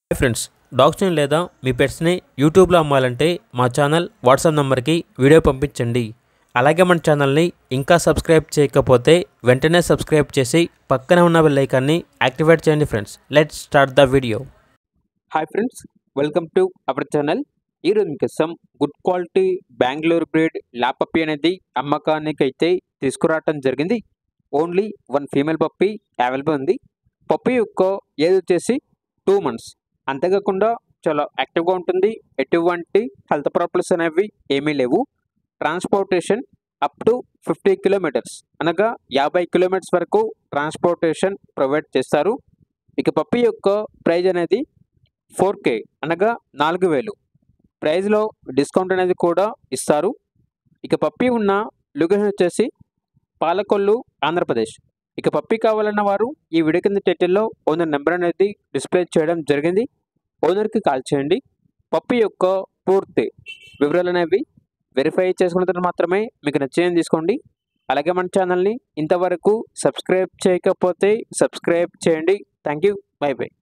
hi friends డాగ్స్ని లేదా మీ పెట్స్ని యూట్యూబ్లో అమ్మాలంటే మా ఛానల్ వాట్సాప్ నెంబర్కి వీడియో పంపించండి అలాగే మన ఛానల్ని ఇంకా సబ్స్క్రైబ్ చేయకపోతే వెంటనే సబ్స్క్రైబ్ చేసి పక్కనే ఉన్న బెల్ ఐకాన్ని యాక్టివేట్ చేయండి friends let's start the video hi friends welcome to our channel ఈరోజు మీకోసం good quality Bengaluru breed lab puppy అనేది అమ్మకానికి అయితే తీసుకురావటం జరిగింది only one female puppy available ఉంది పప్పి యొక్క ఏజ్ వచ్చేసి టూ మంత్స్ అంతేకాకుండా చాలా యాక్టివ్గా ఉంటుంది ఎటువంటి హెల్త్ ప్రాబ్లమ్స్ అనేవి ఏమీ లేవు transportation up to fifty kilometres అనగా యాభై కిలోమీటర్స్ వరకు ట్రాన్స్పోర్టేషన్ ప్రొవైడ్ చేస్తారు ఇక పప్పి యొక్క ప్రైజ్ అనేది ఫోర్ కే అనగా నాలుగు వేలు ప్రైజ్లో డిస్కౌంట్ అనేది కూడా ఇస్తారు ఇక పప్పి ఉన్న లొకేషన్ వచ్చేసి పాలకొల్లు ఆంధ్రప్రదేశ్ ఇక పప్పి కావాలన్న వారు ఈ వీడియో కింద టైటిల్లో ఓనర్ నెంబర్ అనేది డిస్ప్లే చేయడం జరిగింది ఓనర్కి కాల్ చేయండి పప్పి యొక్క పూర్తి వివరాలు అనేవి వెరిఫై చేసుకున్న తర్వాత మాత్రమే మీకు నచ్చేయని తీసుకోండి అలాగే మన ఛానల్ని ఇంతవరకు సబ్స్క్రైబ్ చేయకపోతే సబ్స్క్రైబ్ చేయండి థ్యాంక్ యూ బై బై